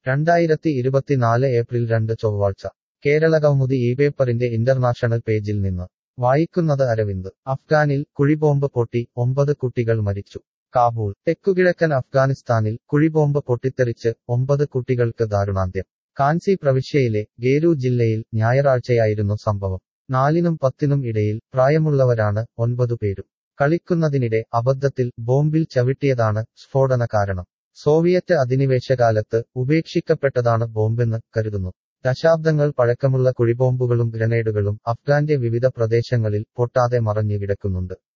രണ്ടായിരത്തി ഇരുപത്തിനാല് ഏപ്രിൽ രണ്ട് ചൊവ്വാഴ്ച കേരളകൗമുദി ഈ പേപ്പറിന്റെ ഇന്റർനാഷണൽ പേജിൽ നിന്ന് വായിക്കുന്നത് അരവിന്ദ് അഫ്ഗാനിൽ കുഴിബോംബ് പൊട്ടി ഒമ്പത് കുട്ടികൾ മരിച്ചു കാബൂൾ തെക്കുകിഴക്കൻ അഫ്ഗാനിസ്ഥാനിൽ കുഴിബോംബ് പൊട്ടിത്തെറിച്ച് ഒമ്പത് കുട്ടികൾക്ക് ദാരുണാന്ത്യം കാൻസി പ്രവിശ്യയിലെ ഗേരു ജില്ലയിൽ ഞായറാഴ്ചയായിരുന്നു സംഭവം നാലിനും പത്തിനും ഇടയിൽ പ്രായമുള്ളവരാണ് ഒൻപതു പേരും കളിക്കുന്നതിനിടെ അബദ്ധത്തിൽ ബോംബിൽ ചവിട്ടിയതാണ് സ്ഫോടന കാരണം സോവിയറ്റ് അധിനിവേശകാലത്ത് ഉപേക്ഷിക്കപ്പെട്ടതാണ് ബോംബെന്ന് കരുതുന്നു ദശാബ്ദങ്ങൾ പഴക്കമുള്ള കുഴിബോംബുകളും ഗ്രനേഡുകളും അഫ്ഗാന്റെ വിവിധ പ്രദേശങ്ങളിൽ പൊട്ടാതെ മറഞ്ഞു കിടക്കുന്നുണ്ട്